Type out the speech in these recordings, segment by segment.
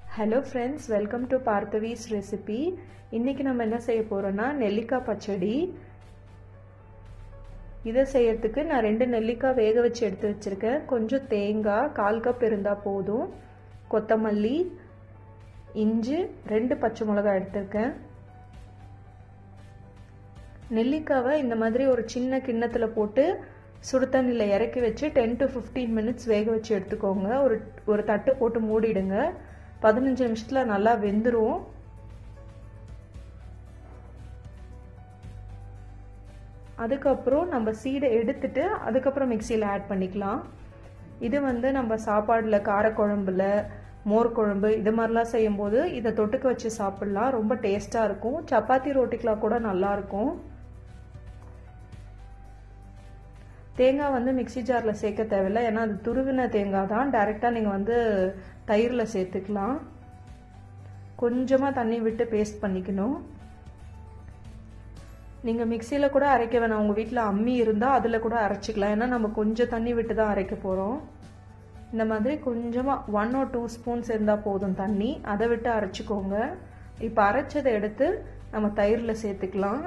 hello friends welcome to Parthavi's recipe இன்றைக்கி நம்ம என்ன செய்ய போகிறோன்னா நெல்லிக்காய் பச்சடி இதை செய்யறதுக்கு நான் ரெண்டு நெல்லிக்காய் வேக வச்சு எடுத்து வச்சுருக்கேன் கொஞ்சம் தேங்காய் கால் கப் இருந்தால் போதும் கொத்தமல்லி இஞ்சி ரெண்டு பச்சை மிளகாய் எடுத்திருக்கேன் நெல்லிக்காவை இந்த மாதிரி ஒரு சின்ன கிண்ணத்தில் போட்டு சுடு தண்ணியில் இறக்கி வச்சு டென் டு ஃபிஃப்டீன் மினிட்ஸ் வேக வச்சு எடுத்துக்கோங்க ஒரு ஒரு தட்டு போட்டு மூடிடுங்க பதினஞ்சு நிமிஷத்தில் நல்லா வெந்துடும் அதுக்கப்புறம் நம்ம சீடை எடுத்துட்டு அதுக்கப்புறம் மிக்சியில் ஆட் பண்ணிக்கலாம் இது வந்து நம்ம சாப்பாடில் காரக்குழம்புல மோர் குழம்பு இது மாதிரிலாம் செய்யும்போது இதை தொட்டுக்க வச்சு சாப்பிட்லாம் ரொம்ப டேஸ்ட்டாக இருக்கும் சப்பாத்தி ரோட்டிக்கெலாம் கூட நல்லாயிருக்கும் தேங்காய் வந்து மிக்சி ஜாரில் சேர்க்க தேவையில்லை ஏன்னா அது துருவின தேங்காய் தான் டைரெக்டாக நீங்கள் வந்து தயிரில் சேர்த்துக்கலாம் கொஞ்சமாக தண்ணி விட்டு பேஸ்ட் பண்ணிக்கணும் நீங்கள் மிக்சியில் கூட அரைக்க வேணாம் உங்கள் வீட்டில் அம்மி இருந்தால் அதில் கூட அரைச்சிக்கலாம் ஏன்னா நம்ம கொஞ்சம் தண்ணி விட்டு தான் அரைக்க போகிறோம் இந்த மாதிரி கொஞ்சமாக ஒன் ஆர் டூ ஸ்பூன்ஸ் இருந்தால் போதும் தண்ணி அதை விட்டு அரைச்சிக்கோங்க இப்போ அரைச்சதை எடுத்து நம்ம தயிரில் சேர்த்துக்கலாம்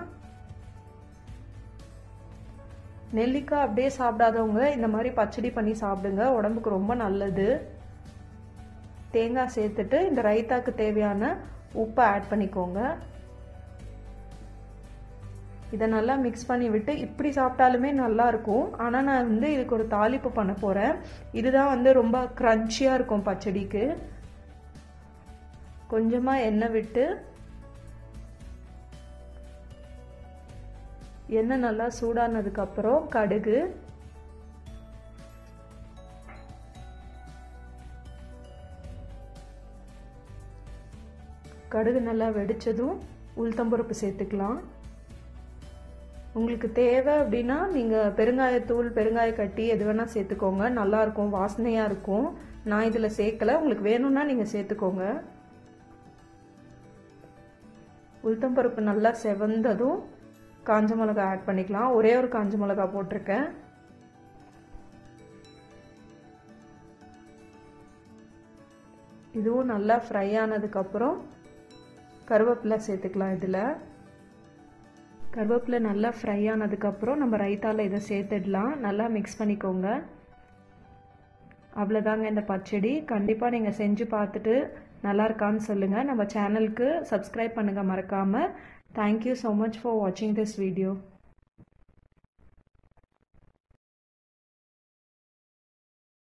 நெல்லிக்காய் அப்படியே சாப்பிடாதவங்க இந்த மாதிரி பச்சடி பண்ணி சாப்பிடுங்க உடம்புக்கு ரொம்ப நல்லது தேங்காய் சேர்த்துட்டு இந்த ரைத்தாக்கு தேவையான உப்பை ஆட் பண்ணிக்கோங்க இதை நல்லா மிக்ஸ் பண்ணி விட்டு இப்படி சாப்பிட்டாலுமே நல்லா இருக்கும் ஆனால் நான் வந்து இதுக்கு ஒரு தாளிப்பு பண்ண போகிறேன் இதுதான் வந்து ரொம்ப க்ரன்ச்சியாக இருக்கும் பச்சடிக்கு கொஞ்சமாக எண்ணெய் விட்டு எண்ணெய் நல்லா சூடானதுக்கப்புறம் கடுகு கடுகு நல்லா வெடித்ததும் உளுத்தம்பருப்பு சேர்த்துக்கலாம் உங்களுக்கு தேவை அப்படின்னா நீங்கள் பெருங்காயத்தூள் பெருங்காய கட்டி எது வேணால் சேர்த்துக்கோங்க நல்லாயிருக்கும் வாசனையாக இருக்கும் நான் இதில் சேர்க்கலை உங்களுக்கு வேணும்னா நீங்கள் சேர்த்துக்கோங்க உளுத்தம்பருப்பு நல்லா செவந்ததும் காஞ்ச மிளகா ஆட் பண்ணிக்கலாம் ஒரே ஒரு காஞ்ச மிளகா போட்டிருக்கேன் இதுவும் நல்லா ஃப்ரை ஆனதுக்கப்புறம் கருவேப்பிலை சேர்த்துக்கலாம் இதில் கருவேப்பிலை நல்லா ஃப்ரை ஆனதுக்கப்புறம் நம்ம ரைத்தாவில் இதை சேர்த்துடலாம் நல்லா மிக்ஸ் பண்ணிக்கோங்க அவ்வளோதாங்க இந்த பச்சடி கண்டிப்பாக நீங்கள் செஞ்சு பார்த்துட்டு நல்லா இருக்கான்னு சொல்லுங்கள் நம்ம சேனலுக்கு சப்ஸ்கிரைப் பண்ணுங்கள் மறக்காமல் தேங்க்யூ ஸோ மச் ஃபார் வாட்சிங் திஸ் வீடியோ